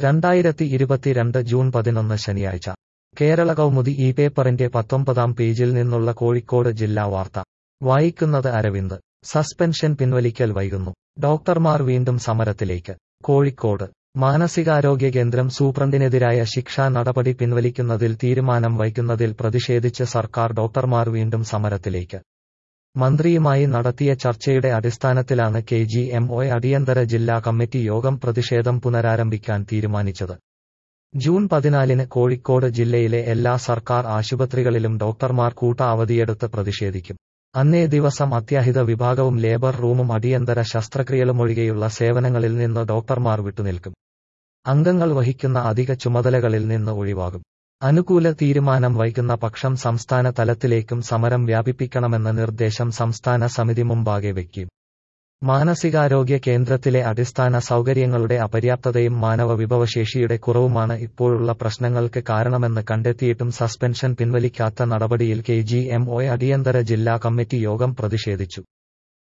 രണ്ടായിരത്തി ഇരുപത്തിരണ്ട് ജൂൺ പതിനൊന്ന് ശനിയാഴ്ച കേരള കൗമുദി ഈ പേപ്പറിന്റെ പത്തൊമ്പതാം പേജിൽ നിന്നുള്ള കോഴിക്കോട് ജില്ലാ വാർത്ത വായിക്കുന്നത് അരവിന്ദ് സസ്പെൻഷൻ പിൻവലിക്കൽ വൈകുന്നു ഡോക്ടർമാർ വീണ്ടും സമരത്തിലേക്ക് കോഴിക്കോട് മാനസികാരോഗ്യ കേന്ദ്രം സൂപ്രണ്ടിനെതിരായ ശിക്ഷാ നടപടി പിൻവലിക്കുന്നതിൽ തീരുമാനം വൈകുന്നതിൽ പ്രതിഷേധിച്ച് സർക്കാർ ഡോക്ടർമാർ വീണ്ടും സമരത്തിലേക്ക് മന്ത്രിയുമായി നടത്തിയ ചർച്ചയുടെ അടിസ്ഥാനത്തിലാണ് കെ ജി എം ഒ അടിയന്തര ജില്ലാ കമ്മിറ്റി യോഗം പ്രതിഷേധം പുനരാരംഭിക്കാൻ തീരുമാനിച്ചത് ജൂൺ പതിനാലിന് കോഴിക്കോട് ജില്ലയിലെ എല്ലാ സർക്കാർ ആശുപത്രികളിലും ഡോക്ടർമാർ കൂട്ട അവധിയെടുത്ത് പ്രതിഷേധിക്കും അന്നേ ദിവസം അത്യാഹിത വിഭാഗവും ലേബർ റൂമും അടിയന്തര ശസ്ത്രക്രിയകളുമൊഴികെയുള്ള സേവനങ്ങളിൽ നിന്ന് ഡോക്ടർമാർ വിട്ടുനിൽക്കും അംഗങ്ങൾ വഹിക്കുന്ന അധിക ചുമതലകളിൽ നിന്ന് ഒഴിവാകും അനുകൂല തീരുമാനം വൈകുന്ന പക്ഷം സംസ്ഥാന തലത്തിലേക്കും സമരം വ്യാപിപ്പിക്കണമെന്ന നിർദ്ദേശം സംസ്ഥാന സമിതി മുമ്പാകെ വയ്ക്കും മാനസികാരോഗ്യ കേന്ദ്രത്തിലെ അടിസ്ഥാന സൗകര്യങ്ങളുടെ അപര്യാപ്തതയും മാനവ വിഭവശേഷിയുടെ കുറവുമാണ് ഇപ്പോഴുള്ള പ്രശ്നങ്ങൾക്ക് കാരണമെന്ന് കണ്ടെത്തിയിട്ടും സസ്പെൻഷൻ പിൻവലിക്കാത്ത നടപടിയിൽ കെ ജി എം ഒ അടിയന്തര ജില്ലാ കമ്മിറ്റി യോഗം പ്രതിഷേധിച്ചു